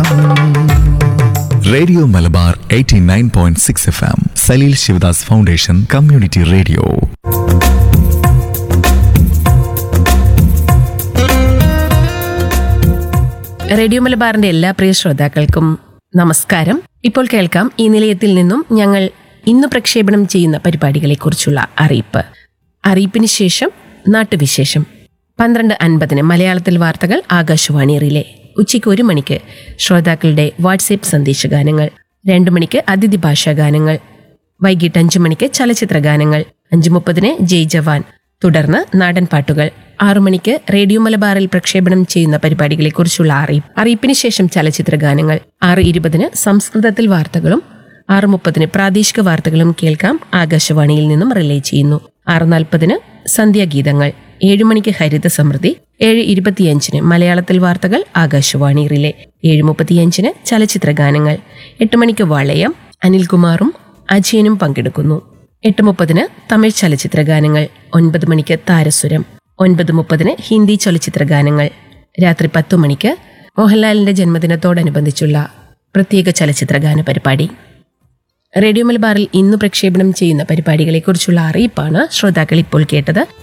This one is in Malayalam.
radio Malabar 89.6 F M Saleel Sivadas foundation community radio radio മലബാറിന്റെ എല്ലാ പ്രിയ ശ്രോതാക്കൾക്കും നമസ്കാരം ഇപ്പോൾ കേൾക്കാം ഈ നിലയത്തിൽ നിന്നും ഞങ്ങൾ ഇന്ന് പ്രക്ഷേപണം ചെയ്യുന്ന പരിപാടികളെക്കുറിച്ചുള്ള അറിയിപ്പ് അറിയിപ്പിന് ശേഷം നാട്ടുവിശേഷം പന്ത്രണ്ട് അൻപതിന് മലയാളത്തിൽ വാർത്തകൾ ആകാശവാണി റിലേ ഉച്ചയ്ക്ക് ഒരു മണിക്ക് ശ്രോതാക്കളുടെ വാട്സേപ്പ് സന്ദേശഗാനങ്ങൾ രണ്ടു മണിക്ക് അതിഥി ഭാഷാ ഗാനങ്ങൾ വൈകിട്ട് അഞ്ചു മണിക്ക് ചലച്ചിത്ര ഗാനങ്ങൾ അഞ്ചു മുപ്പതിന് ജയ് ജവാൻ തുടർന്ന് നാടൻ പാട്ടുകൾ ആറു മണിക്ക് റേഡിയോ മലബാറിൽ പ്രക്ഷേപണം ചെയ്യുന്ന പരിപാടികളെക്കുറിച്ചുള്ള അറിയിപ്പ് അറിയിപ്പിന് ശേഷം ചലച്ചിത്ര ഗാനങ്ങൾ ആറ് ഇരുപതിന് സംസ്കൃതത്തിൽ വാർത്തകളും ആറ് മുപ്പതിന് പ്രാദേശിക വാർത്തകളും കേൾക്കാം ആകാശവാണിയിൽ നിന്നും റിലേ ചെയ്യുന്നു ആറ് നാൽപ്പതിന് സന്ധ്യാഗീതങ്ങൾ ഏഴു മണിക്ക് ഹരിത സമൃദ്ധി ഏഴ് ഇരുപത്തിയഞ്ചിന് മലയാളത്തിൽ വാർത്തകൾ ആകാശവാണി റിലേ ഏഴ് മുപ്പത്തിയഞ്ചിന് ചലച്ചിത്ര ഗാനങ്ങൾ എട്ട് മണിക്ക് വളയം അനിൽകുമാറും അജയനും പങ്കെടുക്കുന്നു എട്ട് മുപ്പതിന് തമിഴ് ചലച്ചിത്ര ഗാനങ്ങൾ ഒൻപത് മണിക്ക് താരസുരം ഒൻപത് മുപ്പതിന് ഹിന്ദി ചലച്ചിത്ര ഗാനങ്ങൾ രാത്രി പത്തു മണിക്ക് മോഹൻലാലിന്റെ ജന്മദിനത്തോടനുബന്ധിച്ചുള്ള പ്രത്യേക ചലച്ചിത്ര ഗാന പരിപാടി റേഡിയോ മലബാറിൽ ഇന്ന് പ്രക്ഷേപണം ചെയ്യുന്ന പരിപാടികളെക്കുറിച്ചുള്ള അറിയിപ്പാണ് ശ്രോതാക്കൾ ഇപ്പോൾ കേട്ടത്